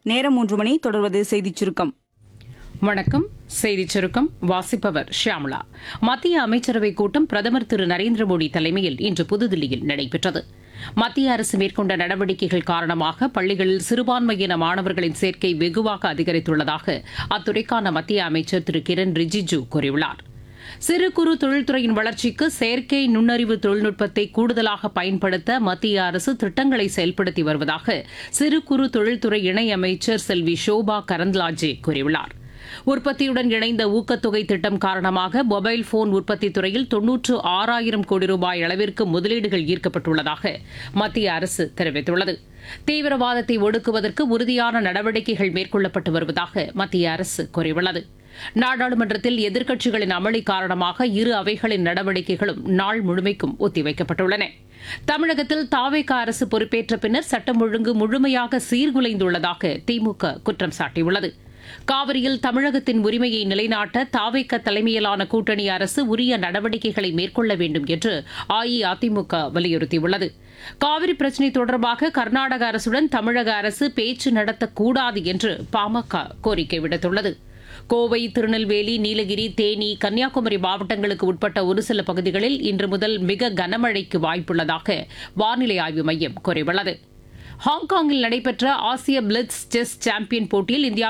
நேரம் மூன்று மணி தொடர்வது செய்திச் சுருக்கம் வணக்கம் செய்திச் சுருக்கம் வாசிப்பவர் ஷியாமளா மத்திய அமைச்சரவைக் கூட்டம் பிரதமர் திரு நரேந்திர மோடி தலைமையில் இன்று புதுதில்லியில் நடைபெற்றது மத்திய அரசு மேற்கொண்ட நடவடிக்கைகள் காரணமாக பள்ளிகளில் சிறுபான்மையின மாணவர்களின் சேர்க்கை வெகுவாக அதிகரித்துள்ளதாக அத்துறைக்கான மத்திய அமைச்சர் திரு கிரண் ரிஜிஜு கூறியுள்ளார் சிறு குறு தொழில்துறையின் வளர்ச்சிக்கு செயற்கை நுண்ணறிவு தொழில்நுட்பத்தை கூடுதலாக பயன்படுத்த மத்திய அரசு திட்டங்களை செயல்படுத்தி வருவதாக சிறு குறு தொழில்துறை இணையமைச்சர் செல்வி ஷோபா கரந்த்லாஜே கூறியுள்ளார் உற்பத்தியுடன் இணைந்த ஊக்கத்தொகை திட்டம் காரணமாக மொபைல் போன் உற்பத்தி துறையில் தொன்னூற்று ஆறாயிரம் கோடி ரூபாய் அளவிற்கு முதலீடுகள் ஈர்க்கப்பட்டுள்ளதாக மத்திய அரசு தெரிவித்துள்ளது தீவிரவாதத்தை ஒடுக்குவதற்கு உறுதியான நடவடிக்கைகள் மேற்கொள்ளப்பட்டு வருவதாக மத்திய அரசு கூறியுள்ளது நாடாளுமன்றத்தில் எதிர்க்கட்சிகளின் அமளி காரணமாக இரு அவைகளின் நடவடிக்கைகளும் நாள் முழுமைக்கும் ஒத்திவைக்கப்பட்டுள்ளன தமிழகத்தில் தாவேக அரசு பொறுப்பேற்ற பின்னர் சட்டம் ஒழுங்கு முழுமையாக சீர்குலைந்துள்ளதாக திமுக குற்றம் சாட்டியுள்ளது காவிரியில் தமிழகத்தின் உரிமையை நிலைநாட்ட தாவேக்க தலைமையிலான கூட்டணி அரசு உரிய நடவடிக்கைகளை மேற்கொள்ள வேண்டும் என்று அஇஅதிமுக வலியுறுத்தியுள்ளது காவிரி பிரச்சினை தொடர்பாக கர்நாடக அரசுடன் தமிழக அரசு பேச்சு நடத்தக்கூடாது என்று பாமக கோரிக்கை விடுத்துள்ளது கோவை திருநெல்வேலி நீலகிரி தேனி கன்னியாகுமரி மாவட்டங்களுக்கு உட்பட்ட ஒரு சில பகுதிகளில் இன்று முதல் மிக கனமழைக்கு வாய்ப்புள்ளதாக வானிலை ஆய்வு மையம் கூறியுள்ளது ஹாங்காங்கில் நடைபெற்ற ஆசிய பிளிட்ஸ் செஸ் சாம்பியன் போட்டியில் இந்தியா